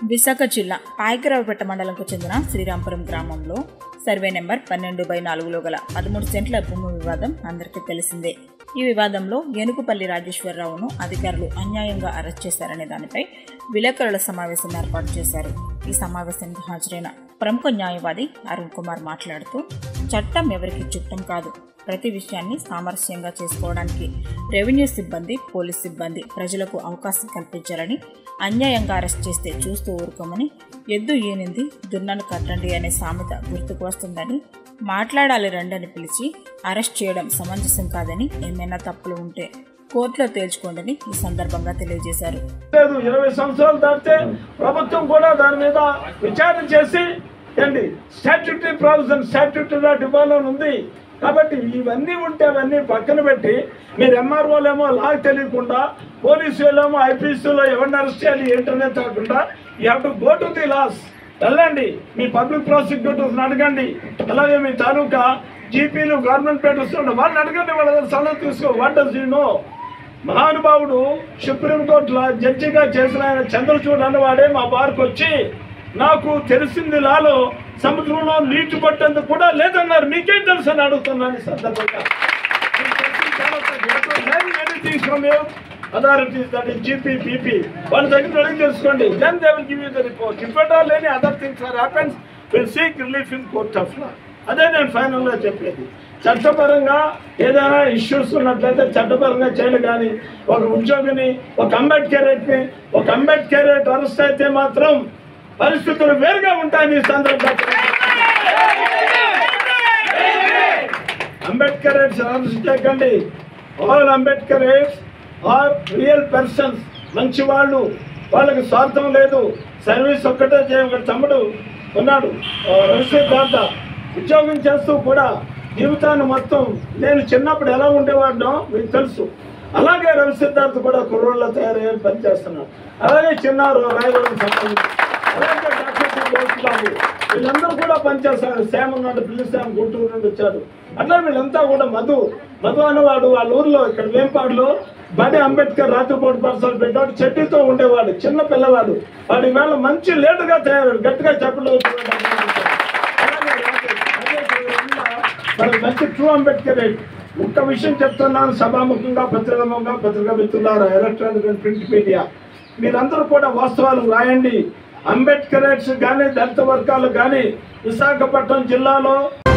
విశాఖ జిల్లా పాయకరావుపేట మండలంకు చెందిన శ్రీరాంపురం గ్రామంలో సర్వే నెంబర్ పన్నెండు బై నాలుగులో గల పదమూడు సెంట్ల భూమి వివాదం అందరికీ తెలిసిందే ఈ వివాదంలో ఏనుగుపల్లి రాజేశ్వరరావును అధికారులు అన్యాయంగా అరెస్ట్ చేశారనే దానిపై విలేకరుల సమావేశం ఏర్పాటు చేశారు ఈ సమావేశానికి హాజరైన ప్రముఖ న్యాయవాది అరుణ్ కుమార్ మాట్లాడుతూ చట్టం ఎవరికి చుట్టం కాదు ప్రతి విషయాన్ని సామరస్యంగా చేసుకోవడానికి రెవెన్యూ సిబ్బంది పోలీస్ సిబ్బంది ప్రజలకు అవకాశం కల్పించాలని అన్యాయంగా అరెస్ట్ చేస్తే చూస్తూ ఊరుకోమని ఎద్దు ఈనింది దున్నను కట్టండి అనే సామెత గుర్తుకు వస్తుందని మాట్లాడాలి రండని పిలిచి అరెస్ట్ చేయడం సమంజసం కాదని ఏమైనా తప్పులు ఉంటే కోర్టులో తేల్చుకోండి ఈ సందర్భంగా తెలియజేశారు లేదు ఇరవై సంవత్సరాలు దాటితే ప్రభుత్వం కూడా దాని మీద విచారణ చేసి ఏంటి స్టాట్యూటరీ ప్రావిజన్ స్టాట్యూటరీ డిమాండ్ ఉంది కాబట్టి ఇవన్నీ ఉంటే అవన్నీ పక్కన పెట్టి మీరు ఎంఆర్ఓలేమో లాగ్ తెలియకుండా పోలీసు వాళ్ళేమో ఐపీసీలో ఎవరిని అరెస్ట్ చేయాలి ఏంటనే కాకుండా you have to go to the laws వెళ్ళండి మీ పబ్లిక్ ప్రాసిక్యూటర్స్ అడగండి అలాగే మీ తాలూకా జీపీలు గవర్నమెంట్ పేటర్స్ వాళ్ళని అడగండి వాళ్ళ దగ్గర సలహా తీసుకో వాట్ డస్ యూ నో మహానుభావుడు సుప్రీంకోర్టులో జడ్జిగా చేసిన ఆయన చంద్రచూడ్ అన్నవాడే మా బార్కు వచ్చి నాకు తెలిసింది లాలో సముద్రంలో నీటి పట్టేందుకు కూడా లేదన్నారు మీకేం తెలుసు అని అడుగుతున్నాను ఈ సందర్భంగా authorities that is GP PP వాళ్ళ దగ్గర అడిగి తెలుసుకోండి then they will give you the report if at all any other things are happens will seek relief in court of law అదే నేను ఫైనల్గా చెప్పేది చట్టపరంగా ఏదైనా ఇష్యూస్ ఉన్నట్లయితే చట్టపరంగా చేయాలి కానీ ఒక ఉద్యోగిని ఒక అంబేద్కరేట్ని ఒక అంబేద్కరేట్ అరెస్ట్ అయితే మాత్రం పరిస్థితులు వేరుగా ఉంటాయని ఈ సందర్భంగా అంబేద్కరేట్స్ అరెస్ట్ చేయకండి all Ambedkarites are real persons మంచి వాళ్ళు వాళ్ళకి స్వార్థం లేదు సర్వీస్ ఒక్కటే చేయ ఒక తమ్ముడు ఉన్నాడు ఆ, రవిశేఖర్ దాత ఉద్యోగం చేస్తూ కూడా జీవితాన్ని మొత్తం నేను చిన్నప్పుడు ఎలా ఉండేవాడినో మీకు తెలుసు అలాగే రవి సిద్ధార్థ్ కూడా కుర్రోళ్ళ తయారయ్యని పనిచేస్తున్నాడు అలాగే చిన్నారు రాయవరం సంబంధించి అలాగే డాక్టర్ టి. జోష్ బాబు వీళ్ళందరూ కూడా పనిచేస్తారు శ్యామ్ ఉన్నాడు పిల్లి శ్యామ్ గుంటూరు నుండి వచ్చాడు అట్లా వీళ్ళంతా కూడా మధు మధు అనేవాడు వాళ్ళ ఊర్లో ఇక్కడ వేంపాడులో బడి అంబేద్కర్ రాత్రిపూట పాఠశాల పెట్టాడు చెట్టుతో ఉండేవాడు చిన్న పిల్లవాడు వాడి వేళ మంచి లేటుగా తయారు గట్టిగా చెప్పలేదు మరి మంచి ట్రూ అంబేద్కర్ ఒక్క విషయం చెప్తున్నాను సభాముఖంగా పత్రికాముఖంగా పత్రికా మిత్రులారా ఎలక్ట్రానిక్ అండ్ ప్రింట్ మీడియా మీరందరూ కూడా వాస్తవాలు రాయండి అంబేద్కరేట్స్ కానీ దళిత వర్గాలు కానీ విశాఖపట్నం జిల్లాలో